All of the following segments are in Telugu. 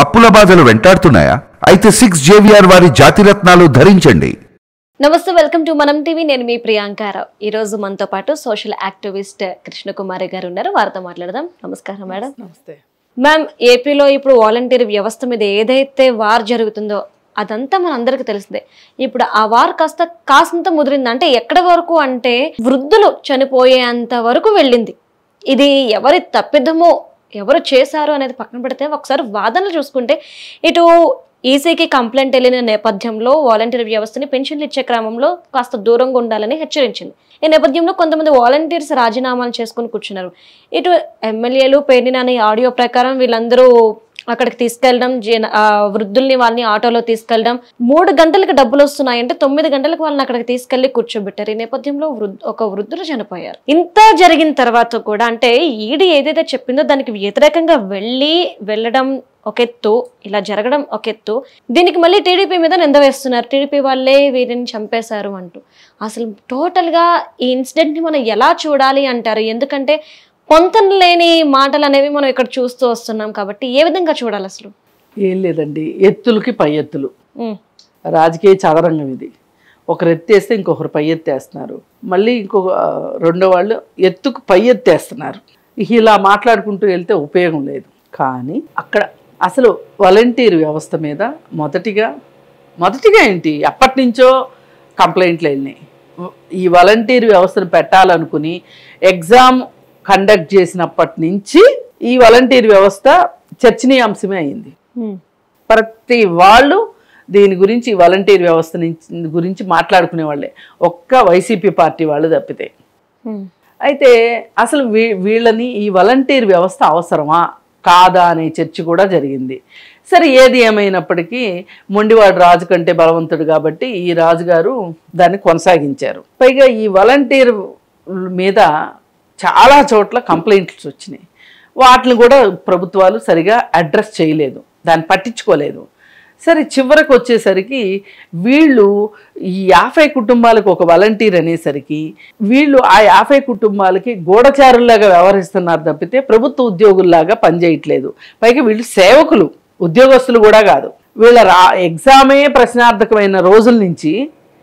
అప్పుల బాధలు వెంటాడుతున్నాయా అయితే సిక్స్ జేవిఆర్ వారి జాతిరత్నాలు ధరించండి నమస్తే వెల్కమ్ టు మనం టీవీ నేను మీ ప్రియాంకారావు ఈ రోజు మనతో పాటు సోషల్ యాక్టివిస్ట్ కృష్ణకుమారి గారు ఉన్నారు వారితో మాట్లాడదాం నమస్కారం మేడం నమస్తే మ్యామ్ ఏపీలో ఇప్పుడు వాలంటీర్ వ్యవస్థ మీద ఏదైతే వార్ జరుగుతుందో అదంతా మన అందరికి తెలిసిందే ఇప్పుడు ఆ వార్ కాస్త కాస్తంత ముదిరింది అంటే ఎక్కడి వరకు అంటే వృద్ధులు చనిపోయేంత వరకు వెళ్ళింది ఇది ఎవరి తప్పిదమో ఎవరు చేశారు అనేది పక్కన పెడితే ఒకసారి వాదనలు చూసుకుంటే ఇటు ఈసీకి కంప్లైంట్ వెళ్ళిన నేపథ్యంలో వాలంటీర్ వ్యవస్థని పెన్షన్లు ఇచ్చే క్రమంలో కాస్త దూరంగా ఉండాలని హెచ్చరించింది ఈ నేపథ్యంలో కొంతమంది వాలంటీర్స్ రాజీనామాలు చేసుకుని కూర్చున్నారు ఇటు ఎమ్మెల్యేలు పేర్నినాని ఆడియో ప్రకారం వీళ్ళందరూ అక్కడికి తీసుకెళ్ళడం జన ఆ వృద్ధుల్ని వాళ్ళని ఆటోలో తీసుకెళ్ళడం మూడు గంటలకు డబ్బులు వస్తున్నాయంటే తొమ్మిది గంటలకు వాళ్ళని అక్కడికి తీసుకెళ్లి కూర్చోబెట్టారు ఈ నేపథ్యంలో వృద్ధ ఒక వృద్ధులు చనిపోయారు ఇంత జరిగిన తర్వాత కూడా అంటే ఈడీ ఏదైతే చెప్పిందో దానికి వ్యతిరేకంగా వెళ్ళి వెళ్ళడం ఒక ఎత్తు ఇలా జరగడం ఒక ఎత్తు దీనికి మళ్ళీ టీడీపీ మీద నింద వేస్తున్నారు టీడీపీ వాళ్ళే వీరిని చంపేశారు అంటూ అసలు టోటల్గా ఈ ఇన్సిడెంట్ని మనం ఎలా చూడాలి అంటారు ఎందుకంటే పొంతన లేని మాటలు అనేవి మనం ఇక్కడ చూస్తూ వస్తున్నాం కాబట్టి ఏ విధంగా చూడాలి అసలు ఏం లేదండి ఎత్తులకి పై ఎత్తులు ఉమ్, రాజకీయ చదరంగం ఇది ఒకరు ఎత్తేస్తే ఇంకొకరు పై ఎత్తేస్తున్నారు మళ్ళీ ఇంకొక ఆ, రెండో వాళ్ళు ఎత్తుకు పై ఎత్తేస్తున్నారు ఇక ఇలా మాట్లాడుకుంటూ వెళ్తే ఉపయోగం లేదు కానీ అక్కడ అసలు వాలంటీర్ వ్యవస్థ మీద మొదటిగా మొదటిగా ఏంటి అప్పటి నుంచో కంప్లైంట్లు వెళ్ళినాయి ఈ వాలంటీర్ వ్యవస్థను పెట్టాలనుకుని ఎగ్జామ్ కండక్ట్ చేసినప్పటి నుంచి ఈ వాలంటీర్ వ్యవస్థ చర్చనీయాంశమే అయింది ఉమ్, ప్రతి వాళ్ళు దీని గురించి వాలంటీర్ వ్యవస్థ నుంచి గురించి మాట్లాడుకునే వాళ్ళే ఒక్క వైసీపీ పార్టీ వాళ్ళు తప్పితే ఉమ్, అయితే అసలు వీ వీళ్ళని ఈ వాలంటీర్ వ్యవస్థ అవసరమా కాదా అనే చర్చ కూడా జరిగింది సరే ఏది ఏమైనప్పటికీ మొండివాడు రాజు కంటే బలవంతుడు కాబట్టి ఈ రాజుగారు దాన్ని కొనసాగించారు పైగా ఈ వాలంటీర్ మీద చాలా చోట్ల కంప్లైంట్స్ వచ్చినాయి వాటిని కూడా ప్రభుత్వాలు సరిగా అడ్రస్ చేయలేదు దాన్ని పట్టించుకోలేదు సరే చివరకు వచ్చేసరికి వీళ్ళు ఈ యాభై కుటుంబాలకు ఒక వాలంటీర్ అనేసరికి వీళ్ళు ఆ యాభై కుటుంబాలకి గూఢచారుల్లాగా వ్యవహరిస్తున్నారు తప్పితే ప్రభుత్వ ఉద్యోగుల్లాగా పనిచేయట్లేదు పైగా వీళ్ళు సేవకులు ఉద్యోగస్తులు కూడా కాదు వీళ్ళ రా ఎగ్జామే ప్రశ్నార్థకమైన రోజుల నుంచి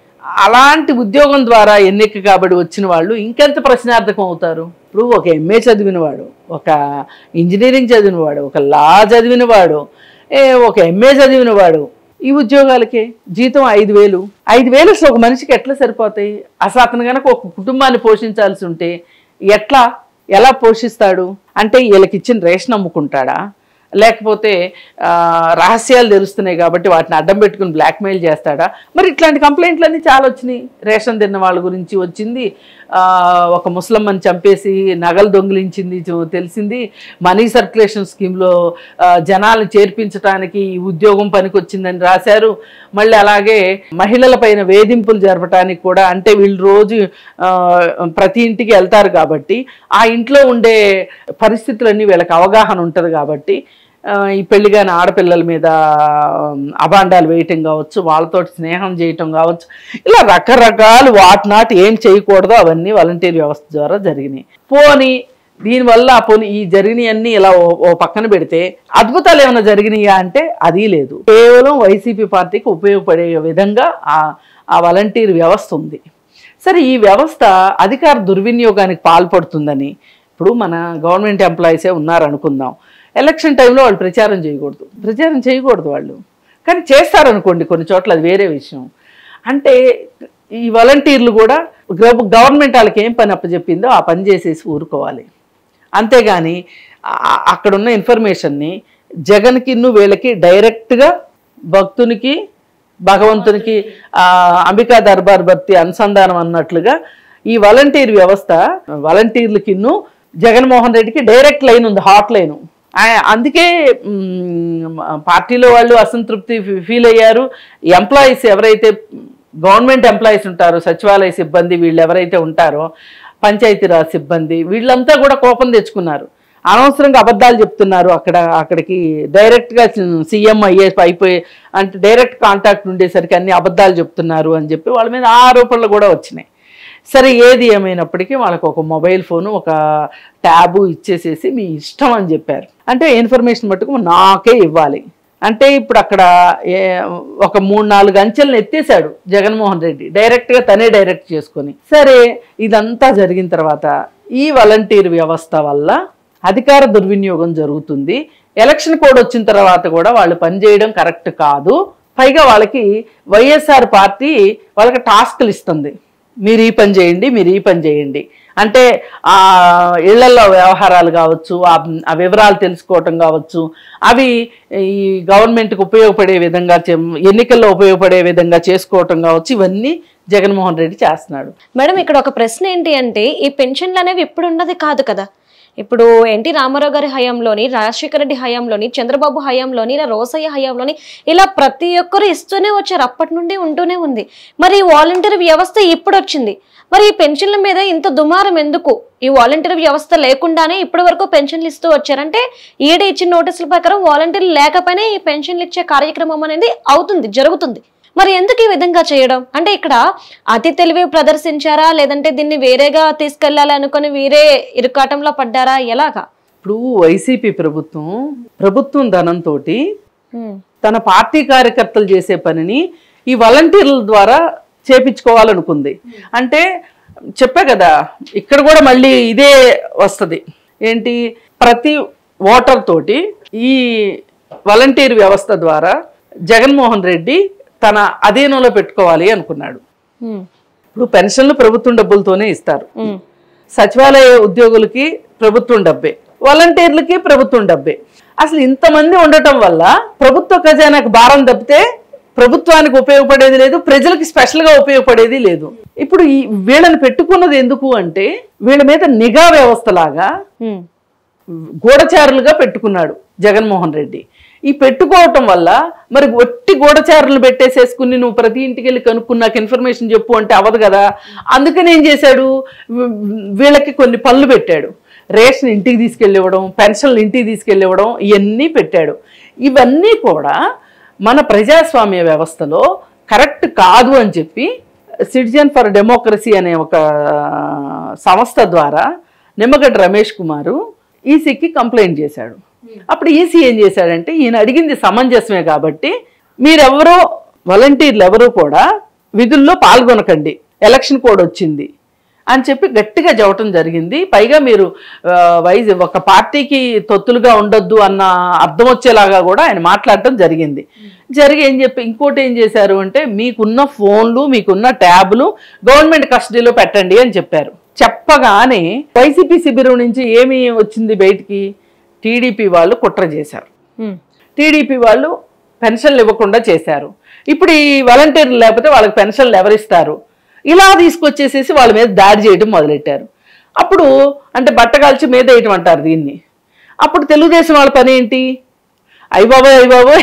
అలాంటి ఉద్యోగం ద్వారా ఎన్నిక కాబడి వచ్చిన వాళ్ళు ఇంకెంత ప్రశ్నార్థకం అవుతారు ఇప్పుడు ఒక ఎంఏ చదివినవాడు ఒక ఇంజనీరింగ్ చదివినవాడు ఒక లా చదివినవాడు ఏ ఒక ఎంఏ చదివినవాడు ఈ ఉద్యోగాలకే జీతం ఐదు వేలు ఐదు వేలు అసలు ఒక మనిషికి ఎట్లా సరిపోతాయి అసలు అతను కనుక ఒక కుటుంబాన్ని పోషించాల్సి ఉంటే ఎట్లా ఎలా పోషిస్తాడు అంటే వీళ్ళకి ఇచ్చిన రేషన్ అమ్ముకుంటాడా లేకపోతే ఆ, రహస్యాలు తెలుస్తున్నాయి కాబట్టి వాటిని అడ్డం పెట్టుకుని బ్లాక్మెయిల్ చేస్తాడా మరి ఇట్లాంటి కంప్లైంట్లు అన్నీ చాలా వచ్చినాయి రేషన్ తిన్న వాళ్ళ గురించి వచ్చింది ఆ, ఒక ముసలమ్మని చంపేసి నగలు దొంగిలించింది చూ- తెలిసింది మనీ సర్క్యులేషన్ స్కీమ్లో జనాలు చేర్పించడానికి ఈ ఉద్యోగం పనికొచ్చిందని రాశారు మళ్ళీ అలాగే మహిళల పైన వేధింపులు జరపడానికి కూడా అంటే వీళ్ళు రోజు ఆ, ప్రతి ఇంటికి వెళ్తారు కాబట్టి ఆ ఇంట్లో ఉండే పరిస్థితులన్నీ వీళ్ళకి అవగాహన ఉంటుంది కాబట్టి ఆ, ఈ పెళ్లిగాని ఆడపిల్లల మీద ఆమ్, అబాండాలు వేయటం కావచ్చు వాళ్ళతో స్నేహం చేయటం కావచ్చు ఇలా రకరకాలు వాటి నాటి ఏం చేయకూడదో అవన్నీ వాలంటీర్ వ్యవస్థ ద్వారా జరిగినాయి పోని దీనివల్ల పోనీ ఈ జరిగినవన్నీ ఇలా ఓ ఓ పక్కన పెడితే అద్భుతాలు ఏమైనా జరిగినాయా అంటే అది లేదు కేవలం వైసీపీ పార్టీకి ఉపయోగపడే విధంగా ఆ ఆ వాలంటీర్ వ్యవస్థ ఉంది సరే ఈ వ్యవస్థ అధికార దుర్వినియోగానికి పాల్పడుతుందని ఇప్పుడు మన గవర్నమెంట్ ఎంప్లాయీసే ఉన్నారనుకుందాం ఎలక్షన్ టైంలో వాళ్ళు ప్రచారం చేయకూడదు ప్రచారం చేయకూడదు వాళ్ళు కానీ చేస్తారనుకోండి కొన్ని చోట్ల అది వేరే విషయం అంటే ఈ వాలంటీర్లు కూడా గవ- గవర్నమెంట్ వాళ్ళకి ఏం పని అప్పచెప్పిందో ఆ పని చేసేసి ఊరుకోవాలి అంతేగాని ఆ- అక్కడున్న ఇన్ఫర్మేషన్ని జగన్కిన్ను వీళ్ళకి డైరెక్ట్గా భక్తునికి భగవంతునికి ఆ, అంబికా దర్బార్ భక్తి అనుసంధానం అన్నట్లుగా ఈ వాలంటీర్ వ్యవస్థ వాలంటీర్లకిన్ను జగన్మోహన్ రెడ్డికి డైరెక్ట్ లైన్ ఉంది హాట్ లైన్ అందుకే మ్, పార్టీలో వాళ్ళు అసంతృప్తి ఫీ- ఫీల్ అయ్యారు ఎంప్లాయీస్ ఎవరైతే గవర్నమెంట్ ఎంప్లాయీస్ ఉంటారో సచివాలయ సిబ్బంది వీళ్ళు ఎవరైతే ఉంటారో పంచాయతీరాజ్ సిబ్బంది వీళ్ళంతా కూడా కోపం తెచ్చుకున్నారు అనవసరంగా అబద్ధాలు చెప్తున్నారు అక్కడ అక్కడికి డైరెక్ట్గా సీఎం అయ్యే అయిపోయి అంటే డైరెక్ట్ కాంటాక్ట్ ఉండేసరికి అన్ని అబద్ధాలు చెప్తున్నారు అని చెప్పి వాళ్ళ మీద ఆరోపణలు కూడా వచ్చినాయి సరే ఏది ఏమైనప్పటికీ వాళ్ళకి ఒక మొబైల్ ఫోను ఒక ట్యాబు ఇచ్చేసేసి మీ ఇష్టం అని చెప్పారు అంటే ఇన్ఫర్మేషన్ మట్టుకు నాకే ఇవ్వాలి అంటే ఇప్పుడు అక్కడ ఏ- ఒక మూడు నాలుగు అంచెలను ఎత్తేసాడు జగన్మోహన్ రెడ్డి డైరెక్ట్గా తనే డైరెక్ట్ చేసుకొని సరే ఇదంతా జరిగిన తర్వాత ఈ వాలంటీర్ వ్యవస్థ వల్ల అధికార దుర్వినియోగం జరుగుతుంది ఎలక్షన్ కోడ్ వచ్చిన తర్వాత కూడా వాళ్ళు పనిచేయడం కరెక్ట్ కాదు పైగా వాళ్ళకి వైఎస్ఆర్ పార్టీ వాళ్ళకి టాస్క్లు ఇస్తుంది మీరు ఈ పని చేయండి మీరు ఈ పని చేయండి అంటే ఆ ఇళ్లలో వ్యవహారాలు కావచ్చు ఆ ఆ వివరాలు తెలుసుకోవటం కావచ్చు అవి ఈ గవర్నమెంట్కి ఉపయోగపడే విధంగా చే- ఎన్నికల్లో ఉపయోగపడే విధంగా చేసుకోవటం కావచ్చు ఇవన్నీ జగన్మోహన్ రెడ్డి చేస్తున్నాడు మేడం ఇక్కడ ఒక ప్రశ్న ఏంటి అంటే ఈ పెన్షన్లు అనేవి ఇప్పుడు ఉన్నది కాదు కదా ఇప్పుడు ఎన్టీ రామారావు గారి హయాంలోని రాజశేఖర రెడ్డి హయాంలోని చంద్రబాబు హయాంలోని ఇలా రోసయ్య హయాంలోని ఇలా ప్రతి ఒక్కరు ఇస్తూనే వచ్చారు అప్పటి నుండి ఉంటూనే ఉంది మరి ఈ వాలంటీర్ వ్యవస్థ ఇప్పుడు వచ్చింది మరి ఈ పెన్షన్ల మీద ఇంత దుమారం ఎందుకు ఈ వాలంటీర్ వ్యవస్థ లేకుండానే ఇప్పటి వరకు పెన్షన్లు ఇస్తూ వచ్చారంటే ఈడీ ఇచ్చిన నోటీసుల ప్రకారం వాలంటీర్లు లేకపోయినా ఈ పెన్షన్లు ఇచ్చే కార్యక్రమం అనేది అవుతుంది జరుగుతుంది మరి ఎందుకు ఈ విధంగా చేయడం అంటే ఇక్కడ అతి తెలివి ప్రదర్శించారా లేదంటే దీన్ని వేరేగా తీసుకెళ్లాలి అనుకుని వేరే ఇరుకాటంలో పడ్డారా ఎలాగా ఇప్పుడు వైసీపీ ప్రభుత్వం ప్రభుత్వం ధనంతో ఉమ్, తన పార్టీ కార్యకర్తలు చేసే పనిని ఈ వాలంటీర్ల ద్వారా చేపించుకోవాలనుకుంది అంటే చెప్పా కదా ఇక్కడ కూడా మళ్ళీ ఇదే వస్తుంది ఏంటి ప్రతి ఓటర్ తోటి ఈ వాలంటీర్ వ్యవస్థ ద్వారా జగన్మోహన్ రెడ్డి తన అధీనంలో పెట్టుకోవాలి అనుకున్నాడు ఉమ్, ఇప్పుడు పెన్షన్లు ప్రభుత్వం డబ్బులతోనే ఇస్తారు ఉమ్, సచివాలయ ఉద్యోగులకి ప్రభుత్వం డబ్బే వాలంటీర్లకి ప్రభుత్వం డబ్బే అసలు ఇంతమంది ఉండటం వల్ల ప్రభుత్వ ఖజానాకు భారం తప్పితే ప్రభుత్వానికి ఉపయోగపడేది లేదు ప్రజలకి స్పెషల్గా ఉపయోగపడేది లేదు ఇప్పుడు ఈ వీళ్ళని పెట్టుకున్నది ఎందుకు అంటే వీళ్ళ మీద నిఘా వ్యవస్థ లాగా ఉమ్, గూఢచారులుగా పెట్టుకున్నాడు జగన్మోహన్ రెడ్డి ఈ పెట్టుకోవటం వల్ల మరి ఒట్టి గూఢచారులు పెట్టేసేసుకుని నువ్వు ప్రతి ఇంటికి వెళ్ళి కనుక్కుని నాకు ఇన్ఫర్మేషన్ చెప్పు అంటే అవ్వదు కదా అందుకని ఏం చేశాడు వీ- వీళ్ళకి కొన్ని పనులు పెట్టాడు రేషన్ ఇంటికి తీసుకెళ్ళి ఇవ్వడం పెన్షన్లు ఇంటికి తీసుకెళ్ళి ఇవ్వడం ఇవన్నీ పెట్టాడు ఇవన్నీ కూడా మన ప్రజాస్వామ్య వ్యవస్థలో కరెక్ట్ కాదు అని చెప్పి సిటిజన్ ఫర్ డెమోక్రసీ అనే ఒక సంస్థ ద్వారా నిమ్మగడ్డ రమేష్ కుమారు ఈసీకి కంప్లైంట్ చేశాడు అప్పుడు ఈసీ ఏం చేశాడంటే ఈయన అడిగింది సమంజసమే కాబట్టి మీరెవరో వాలంటీర్లు ఎవరూ కూడా విధుల్లో పాల్గొనకండి ఎలక్షన్ కోడ్ వచ్చింది అని చెప్పి గట్టిగా చెప్పటం జరిగింది పైగా మీరు ఆ, వైజ్ ఒక పార్టీకి తొత్తులుగా ఉండొద్దు అన్న అర్థం వచ్చేలాగా కూడా ఆయన మాట్లాడటం జరిగింది జరిగి ఏం చెప్పి ఇంకోటి ఏం చేశారు అంటే మీకున్న ఫోన్లు మీకున్న ట్యాబ్లు గవర్నమెంట్ కస్టడీలో పెట్టండి అని చెప్పారు చెప్పగానే వైసీపీ శిబిరం నుంచి ఏమి వచ్చింది బయటికి టీడీపీ వాళ్ళు కుట్ర చేశారు ఉమ్, టీడీపీ వాళ్ళు పెన్షన్లు ఇవ్వకుండా చేశారు ఇప్పుడు ఈ వాలంటీర్లు లేకపోతే వాళ్ళకి పెన్షన్లు ఎవరిస్తారు ఇలా తీసుకొచ్చేసేసి వాళ్ళ మీద దాడి చేయడం మొదలెట్టారు అప్పుడు అంటే బట్టగాల్చి మీద వేయటం అంటారు దీన్ని అప్పుడు తెలుగుదేశం వాళ్ళ పని ఏంటి అయ్య బాబోయ్ అయ్య బాబోయ్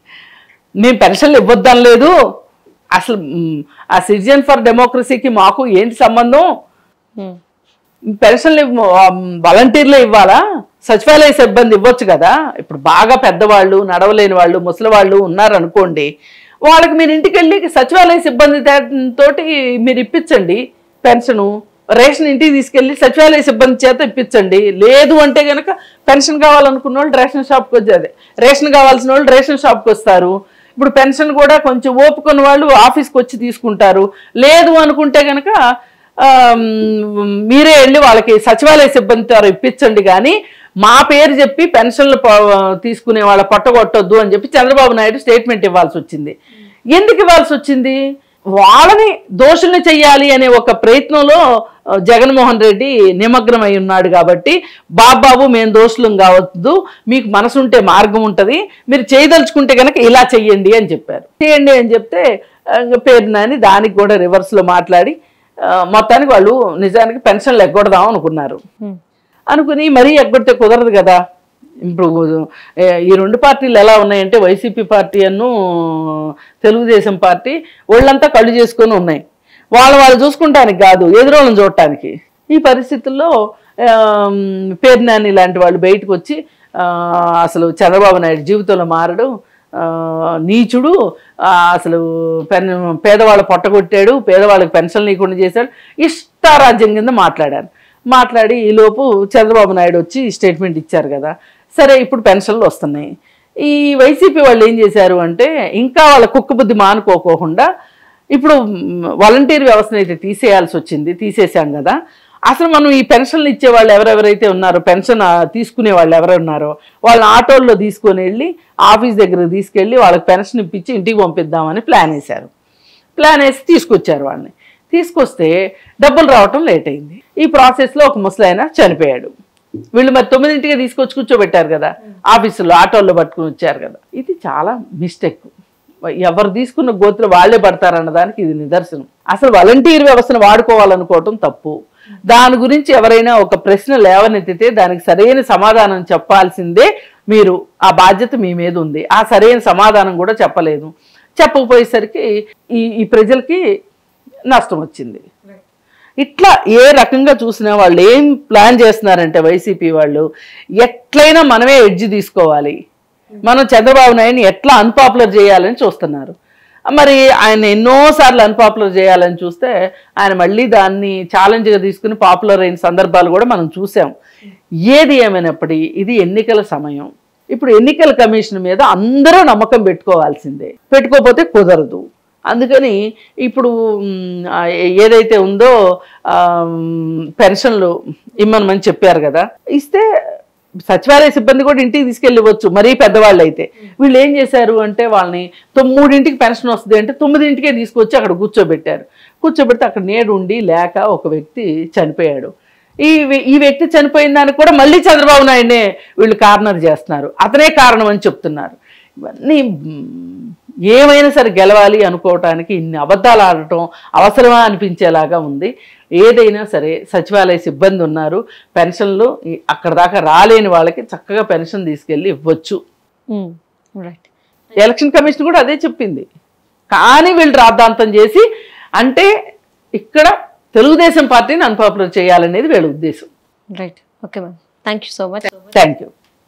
మేము పెన్షన్లు ఇవ్వద్దాం లేదు అసలు మ్, ఆ సిటిజన్ ఫర్ డెమోక్రసీకి మాకు ఏంటి సంబంధం ఉమ్, పెన్షన్లు ఇవ్వ- ఆ, వాలంటీర్లే ఇవ్వాలా సచివాలయ సిబ్బంది ఇవ్వచ్చు కదా ఇప్పుడు బాగా పెద్దవాళ్ళు నడవలేని వాళ్ళు ముసలి వాళ్ళు ఉన్నారనుకోండి వాళ్ళకి మీరు ఇంటికి వెళ్ళి సచివాలయ సిబ్బంది తే- తోటి మీరు ఇప్పించండి పెన్షను రేషన్ ఇంటికి తీసుకెళ్ళి సచివాలయ సిబ్బంది చేత ఇప్పించండి లేదు అంటే కనుక పెన్షన్ కావాలనుకున్న వాళ్ళు రేషన్ షాప్కి వచ్చి అదే రేషన్ కావాల్సిన వాళ్ళు రేషన్ షాప్కి వస్తారు ఇప్పుడు పెన్షన్ కూడా కొంచెం ఓపుకున్న వాళ్ళు ఆఫీస్కి వచ్చి తీసుకుంటారు లేదు అనుకుంటే కనుక ఆమ్, మీరే వెళ్ళి వాళ్ళకి సచివాలయ సిబ్బంది ద్వారా ఇప్పించండి కానీ మా పేరు చెప్పి పెన్షన్లు ప- తీసుకునే వాళ్ళ పొట్టగొట్టొద్దు అని చెప్పి చంద్రబాబు నాయుడు స్టేట్మెంట్ ఇవ్వాల్సి వచ్చింది ఎందుకు ఇవ్వాల్సి వచ్చింది వాళ్ళని దోషుల్ని చెయ్యాలి అనే ఒక ప్రయత్నంలో ఆ, జగన్మోహన్ రెడ్డి నిమగ్నమై ఉన్నాడు కాబట్టి బాబాబు మేము దోషులం కావద్దు మీకు మనసుంటే మార్గం ఉంటుంది మీరు చేయదలుచుకుంటే కనుక ఇలా చెయ్యండి అని చెప్పారు చేయండి అని చెప్తే ఆ, పేరు నాని దానికి కూడా రివర్స్లో మాట్లాడి ఆ, మొత్తానికి వాళ్ళు నిజానికి పెన్షన్లు ఎగ్గొడదాం అనుకున్నారు ఉమ్, అనుకుని మరీ ఎగ్గొడితే కుదరదు కదా ఇప్పుడు ఏ, ఈ రెండు పార్టీలు ఎలా ఉన్నాయంటే వైసీపీ పార్టీ అను తెలుగుదేశం పార్టీ వాళ్ళంతా కళ్ళు చేసుకొని ఉన్నాయి వాళ్ళు వాళ్ళు చూసుకుంటానికి కాదు ఎదురోళ్ళని చూడటానికి ఈ పరిస్థితుల్లో ఆమ్, పేర్నాని లాంటి వాళ్ళు బయటకు వచ్చి ఆ, అసలు చంద్రబాబు నాయుడు జీవితంలో మారడు ఆ, నీచుడు ఆ, అసలు పెన్ పేదవాళ్ళ పొట్టగొట్టాడు పేదవాళ్ళకి పెన్షన్ లేకుండా చేశాడు ఇష్టారాజ్యం కింద మాట్లాడారు మాట్లాడి ఈలోపు చంద్రబాబు నాయుడు వచ్చి స్టేట్మెంట్ ఇచ్చారు కదా సరే ఇప్పుడు పెన్షన్లు వస్తున్నాయి ఈ వైసీపీ వాళ్ళు ఏం చేశారు అంటే ఇంకా వాళ్ళ కుక్క బుద్ధి మానుకోకోకుండా ఇప్పుడు వాలంటీర్ వ్యవస్థను అయితే తీసేయాల్సి వచ్చింది తీసేసాం కదా అసలు మనం ఈ పెన్షన్లు ఇచ్చే వాళ్ళు ఎవరెవరైతే ఉన్నారో పెన్షన్ ఆ, తీసుకునే వాళ్ళు ఎవరు ఉన్నారో వాళ్ళని ఆటోల్లో తీసుకొని వెళ్ళి ఆఫీస్ దగ్గరకు తీసుకెళ్ళి వాళ్ళకి పెన్షన్ ఇప్పించి ఇంటికి పంపిద్దామని ప్లాన్ వేశారు ప్లాన్ వేసి తీసుకొచ్చారు వాళ్ళని తీసుకొస్తే డబ్బులు రావటం లేట్ అయింది ఈ ప్రాసెస్లో ఒక ముసలాయన చనిపోయాడు వీళ్ళు మరి తొమ్మిదింటికి తీసుకొచ్చి కూర్చోబెట్టారు కదా ఆఫీసులో ఆటోల్లో పట్టుకుని వచ్చారు కదా ఇది చాలా మిస్టేక్ ఎవరు తీసుకున్న గోతులు వాళ్ళే పడతారన్న దానికి ఇది నిదర్శనం అసలు వాలంటీర్ వ్యవస్థను వాడుకోవాలనుకోవటం తప్పు దాని గురించి ఎవరైనా ఒక ప్రశ్న లేవనెత్తితే దానికి సరైన సమాధానం చెప్పాల్సిందే మీరు ఆ బాధ్యత మీ మీద ఉంది ఆ సరైన సమాధానం కూడా చెప్పలేదు చెప్పకపోయేసరికి ఈ ఈ ప్రజలకి నష్టం వచ్చింది ఇట్లా ఏ రకంగా చూసినా వాళ్ళు ఏం ప్లాన్ చేస్తున్నారంటే వైసీపీ వాళ్ళు ఎట్లయినా మనమే ఎడ్జ్ తీసుకోవాలి మనం చంద్రబాబు నాయుడిని ఎట్లా అన్పాపులర్ చేయాలని చూస్తున్నారు మరి ఆయన ఎన్నోసార్లు అన్పాపులర్ చేయాలని చూస్తే ఆయన మళ్ళీ దాన్ని ఛాలెంజ్గా తీసుకుని పాపులర్ అయిన సందర్భాలు కూడా మనం చూసాం ఏది ఏమైనప్పటికీ ఇది ఎన్నికల సమయం ఇప్పుడు ఎన్నికల కమిషన్ మీద అందరూ నమ్మకం పెట్టుకోవాల్సిందే పెట్టుకోకపోతే కుదరదు అందుకని ఇప్పుడు మ్, ఆ, ఏదైతే ఉందో ఆ, మ్, పెన్షన్లు ఇమ్మనమని చెప్పారు కదా ఇస్తే సచివాలయ సిబ్బంది కూడా ఇంటికి తీసుకెళ్ళి ఇవ్వచ్చు మరీ పెద్దవాళ్ళు అయితే వీళ్ళు ఏం చేశారు అంటే వాళ్ళని తొమ్మిదింటికి పెన్షన్ వస్తుంది అంటే తొమ్మిదింటికే తీసుకొచ్చి అక్కడ కూర్చోబెట్టారు కూర్చోబెడితే అక్కడ నేడు ఉండి లేక ఒక వ్యక్తి చనిపోయాడు ఈ వ్య- ఈ వ్యక్తి చనిపోయిన దానికి కూడా మళ్ళీ చంద్రబాబు నాయుడునే వీళ్ళు కార్నర్ చేస్తున్నారు అతనే కారణం అని చెప్తున్నారు ఇవన్నీ మ్, ఏమైనా సరే గెలవాలి అనుకోవటానికి ఇన్ని అబద్ధాలు ఆడటం అవసరమా అనిపించేలాగా ఉంది ఏదైనా సరే సచివాలయ సిబ్బంది ఉన్నారు పెన్షన్లు ఈ- అక్కడ దాకా రాలేని వాళ్ళకి చక్కగా పెన్షన్ తీసుకెళ్ళి ఇవ్వచ్చు రైట్ ఎలక్షన్ కమిషన్ కూడా అదే చెప్పింది కానీ వీళ్ళు రాద్ధాంతం చేసి అంటే ఇక్కడ తెలుగుదేశం పార్టీని అన్పాపులర్ చేయాలనేది వీళ్ళ ఉద్దేశం right okay ma'am thank you so much thank you